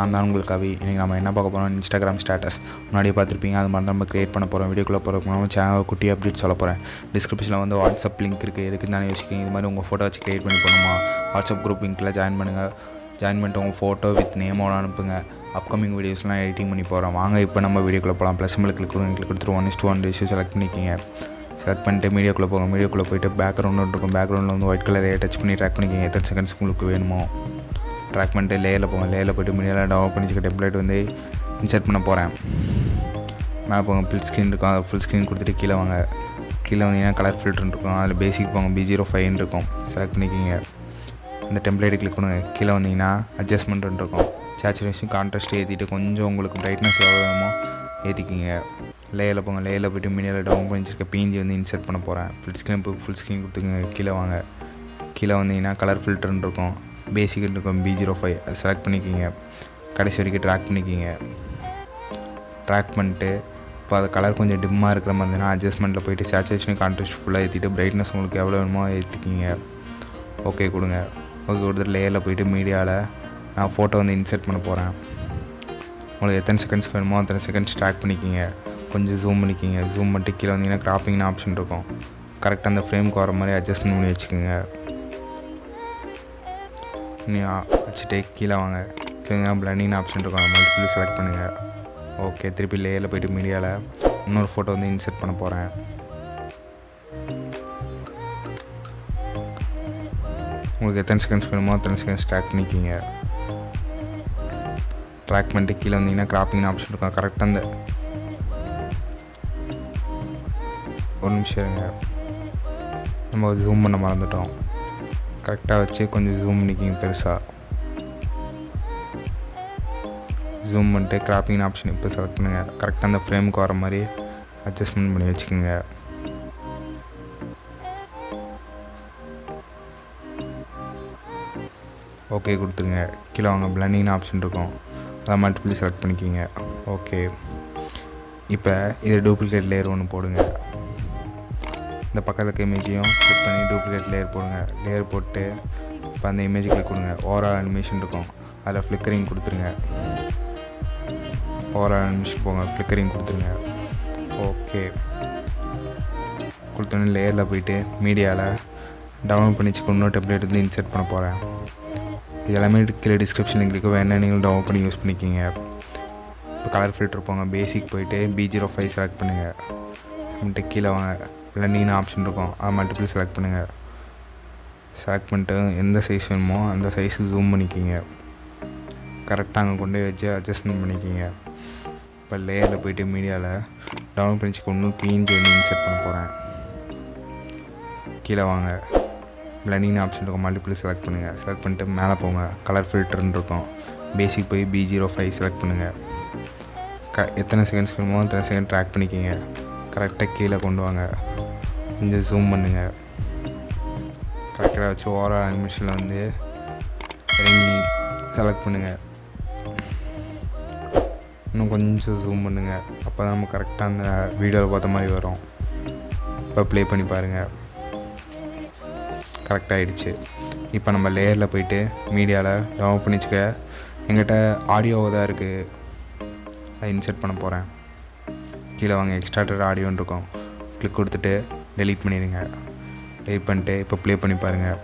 நான் தான் உங்களுக்கு கவி இன்றைக்கி நம்ம என்ன பார்க்க போகிறோம் இன்ஸ்டாகிராம் ஸ்டேட்டஸ் முன்னாடியே பார்த்துருப்பீங்க அது மாதிரி தான் நம்ம க்ரியேட் பண்ண போகிறோம் வீடியோக்குள்ளே போகிறதுக்கு முன்னாடி சேனல் குட்டி அப்டேட் சொல்ல போகிறேன் டிஸ்கிரிப்ஷனில் வந்து வாட்ஸ்அப் லிங்க் இருக்குது எதுக்கு தானே யோசிக்கிங்க இது மாதிரி உங்கள் ஃபோட்டோ வச்சு க்ரியேட் பண்ணி போகணுமா வாட்ஸ்அப் குரூப் லிங்க்கில் ஜாயின் பண்ணுங்கள் ஜாயின் பண்ணிட்டு உங்கள் ஃபோட்டோ வித் நேமோட அனுப்புங்க அப்கமிங் வீடியோஸ்லாம் எடிட்டிங் பண்ணி போகிறோம் வாங்க இப்போ நம்ம வீடியோக்குள்ளே போகலாம் ப்ளஸ் சிம்பிள் கிளிக் கொடுங்க கிளிக் கொடுத்துட்டு one is to one ratio select பண்ணிக்கிங்க செலக்ட் பண்ணிட்டு மீடியோக்குள்ளே போங்க மீடியோக்குள்ளே போயிட்டு பேக்ரவுண்ட் இருக்கும் பேக்ரவுண்டில் வந்து ஒயிட் கலர் டச் பண்ணி ட்ராக் பண்ணிக்கிங்க எத்தனை செகண்ட்ஸ் உங்களுக்கு வேணுமோ ட்ராக் பண்ணிட்டு லேயரில் போங்க லேயரில் போய்ட்டு மீடியாவில் டவுன்லோட் பண்ணிச்சுக்க டெம்ப்ளேட் வந்து இன்சர்ட் பண்ண போகிறேன் மேலே போங்க ஃபுல் ஸ்க்ரீன் இருக்கும் அதை ஃபுல் ஸ்க்ரீன் கொடுத்துட்டு கீழே வாங்க கீழே வந்தீங்கன்னா கலர் ஃபில்டர் இருக்கும் அதில் பேசிக் போங்க பி ஜீரோ ஃபைவ்னு இருக்கும் செலக்ட் பண்ணிக்கிங்க அந்த டெம்ப்ளேட்டை கிளிக் பண்ணுங்க கீழே வந்தீங்கன்னா அட்ஜஸ்ட்மெண்ட் இருக்கும் சேச்சுரேஷன் கான்ட்ராஸ்ட் ஏற்றிட்டு கொஞ்சம் உங்களுக்கு பிரைட்னஸ் எவ்வளோ வேணுமோ ஏற்றிக்கிங்க லேயரில் போங்க லேயரில் போய்ட்டு மீடியாவில் டவுன் பண்ணி வச்சிருக்க பிஞ்சி வந்து இன்சர்ட் பண்ண போகிறேன் ஃபுல் ஸ்க்ரீன் ஃபுல் ஸ்க்ரீன் கொடுத்துங்க கீழே வாங்க கீழே வந்தீங்கன்னா கலர் ஃபில்டர்னு இருக்கும் பேசிக் இருக்கும் பி ஜீரோ ஃபைவ் அதை செலக்ட் பண்ணிக்கிங்க கடைசி வரைக்கும் ட்ராக் பண்ணிக்கிங்க ட்ராக் பண்ணிட்டு இப்போ அது கலர் கொஞ்சம் டிம்மாக இருக்கிற மாதிரி இருந்ததுன்னா அட்ஜஸ்ட்மெண்ட்டில் போயிட்டு சேச்சுரேஷன் கான்ட்ராஸ்ட் ஃபுல்லாக ஏற்றிட்டு பிரைட்னஸ் உங்களுக்கு எவ்வளோ வேணுமோ ஏற்றிக்கிங்க ஓகே கொடுங்க ஓகே கொடுத்துட்டு லேயரில் போயிட்டு மீடியாவில் நான் ஃபோட்டோ வந்து இன்சர்ட் பண்ண போகிறேன் உங்களுக்கு எத்தனை செகண்ட்ஸ் வேணுமோ அத்தனை செகண்ட்ஸ் ட்ராக் பண்ணிக்கிங்க கொஞ்சம் ஜூம் பண்ணிக்கிங்க ஜூம் பண்ணிட்டு கீழே வந்தீங்கன்னா கிராப்பிங்னு ஆப்ஷன் இருக்கும் கரெக்டாக அந்த ஃப்ரேமுக்கு வர மாதிரி அட்ஜஸ்ட்மெண்ட் பண்ணி வச்சுக்கோங்க நீ வச்சுட்டு கீழே வாங்க கீழே பிளண்டிங் ஆப்ஷன் இருக்கும் மல்டிபிள் செலக்ட் பண்ணுங்கள் ஓகே திருப்பி லேயரில் போயிட்டு மீடியாவில் இன்னொரு ஃபோட்டோ வந்து இன்சர்ட் பண்ண போகிறேன் உங்களுக்கு எத்தனை செகண்ட்ஸ் வேணுமோ அத்தனை செகண்ட்ஸ் ட்ராக் பண்ணிக்கிங்க ட்ராக் பண்ணிட்டு கீழே வந்தீங்கன்னா கிராப்பிங் ஆப்ஷன் இருக்கும் கரெக்டாக அந்த ஒரு நிமிஷம் இருங்க நம்ம ஜூம் பண்ண மறந்துட்டோம் கரெக்டாக வச்சு கொஞ்சம் ஜூம் பண்ணிக்கிங்க பெருசாக ஜூம் பண்ணிட்டு கிராப்பிங் ஆப்ஷன் இப்போ செலக்ட் பண்ணுங்கள் கரெக்டாக அந்த ஃப்ரேமுக்கு வர மாதிரி அட்ஜஸ்ட்மெண்ட் பண்ணி வச்சுக்கோங்க ஓகே கொடுத்துருங்க கீழே வாங்க பிளண்டிங் ஆப்ஷன் இருக்கும் அதை மல்டிபிளி செலக்ட் பண்ணிக்கிங்க ஓகே இப்போ இது டூப்ளிகேட் லேயர் ஒன்று போடுங்க இந்த பக்கத்தில் இருக்க இமேஜையும் கிளிக் பண்ணி டூப்ளிகேட் லேயர் போடுங்க லேயர் போட்டு இப்போ அந்த இமேஜ் கிளிக் கொடுங்க ஓவரால் அனிமேஷன் இருக்கும் அதில் ஃப்ளிக்கரிங் கொடுத்துருங்க ஓவரால் அனிமேஷன் போங்க ஃப்ளிக்கரிங் கொடுத்துருங்க ஓகே கொடுத்தோன்னே லேயரில் போயிட்டு மீடியாவில் டவுன்லோட் பண்ணி வச்சுக்க இன்னொரு டெம்ப்ளேட் வந்து இன்சர்ட் பண்ண போகிறேன் இது எல்லாமே கீழே டிஸ்கிரிப்ஷன் லிங்க் இருக்கு வேணா நீங்கள் டவுன்லோட் பண்ணி யூஸ் பண்ணிக்கிங்க இப்போ கலர் ஃபில்டர் போங்க பேசிக் போயிட்டு பி ஜீரோ ஃபைவ் செலக்ட் பண்ணுங்கள் பண்ணிட்டு கீழே வாங்க பிளண்டிங்னு ஆப்ஷன் இருக்கும் அதை மல்டிபிள் செலக்ட் பண்ணுங்கள் செலக்ட் பண்ணிட்டு எந்த சைஸ் வேணுமோ அந்த சைஸுக்கு ஜூம் பண்ணிக்கிங்க கரெக்டாக அங்கே கொண்டு போய் வச்சு அட்ஜஸ்ட்மெண்ட் பண்ணிக்கிங்க இப்போ லேயரில் போயிட்டு மீடியாவில் டவுன்லோட் பண்ணிச்சுக்க இன்னும் பிஎன்ஜி வந்து இன்சர்ட் பண்ண போகிறேன் கீழே வாங்க பிளண்டிங் ஆப்ஷன் இருக்கும் மல்டிபிள் செலக்ட் பண்ணுங்கள் செலக்ட் பண்ணிட்டு மேலே போங்க கலர் ஃபில்டர்னு இருக்கும் பேசிக் போய் பி ஜீரோ ஃபைவ் செலக்ட் பண்ணுங்கள் க எத்தனை செகண்ட்ஸ் வேணுமோ அத்தனை செகண்ட் ட்ராக் பண்ணிக்கிங்க கரெக்டாக கீழே கொண்டு வாங்க கொஞ்சம் ஜூம் பண்ணுங்கள் கரெக்டாக வச்சு ஓவரால் அனிமேஷனில் வந்து இறங்கி செலக்ட் பண்ணுங்கள் இன்னும் கொஞ்சம் ஜூம் பண்ணுங்கள் அப்போ தான் நம்ம கரெக்டாக அந்த வீடியோவில் பார்த்த மாதிரி வரும் இப்போ ப்ளே பண்ணி பாருங்கள் கரெக்டாக ஆகிடுச்சு இப்போ நம்ம லேயரில் போயிட்டு மீடியாவில் டவுன்லோட் பண்ணி வச்சுக்க எங்கிட்ட ஆடியோ தான் இருக்குது அதை இன்சர்ட் பண்ண போகிறேன் கீழே வாங்க எக்ஸ்ட்ராட்டட் ஆடியோன்னு இருக்கும் கிளிக் கொடுத்துட்டு டெலீட் பண்ணிடுங்க டெலீட் பண்ணிட்டு இப்போ ப்ளே பண்ணி பாருங்கள்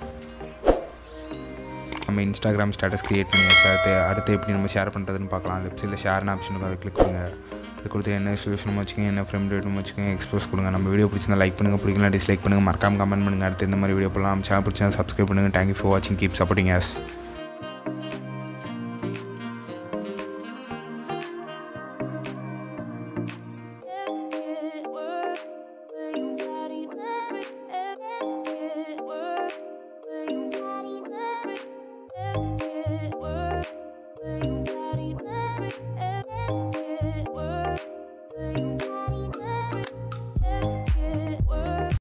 நம்ம இன்ஸ்டாகிராம் ஸ்டேட்டஸ் க்ரியேட் பண்ணி வச்சு அடுத்து அடுத்து எப்படி நம்ம ஷேர் பண்ணுறதுன்னு பார்க்கலாம் வெப்சைட்டில் ஷேர்னு ஆப்ஷன் இருக்கும் அதை கிளிக் கொடுங்க கிளிக் கொடுத்து என்ன சொல்யூஷனும் வச்சுக்கோங்க என்ன ஃப்ரெண்ட் ரேட்டும் வச்சுக்கோங்க எக்ஸ்போஸ் கொடுங்க நம்ம வீடியோ பிடிச்சிருந்தா லைக் பண்ணுங்கள் பிடிக்கலாம் டிஸ்லைக் பண்ணுங்கள் மறக்காம கமெண்ட் பண்ணுங்கள் அடுத்து இந்த மாதிரி வீடியோ போடலாம் நம்ம சேனல் பிடிச்சா சப்ஸ்கிரைப் பண்ணுங்கள் தேங்க்யூ ஃபார் வாட்சிங் கீப் சப்போர்ட்டிங் ஆஸ்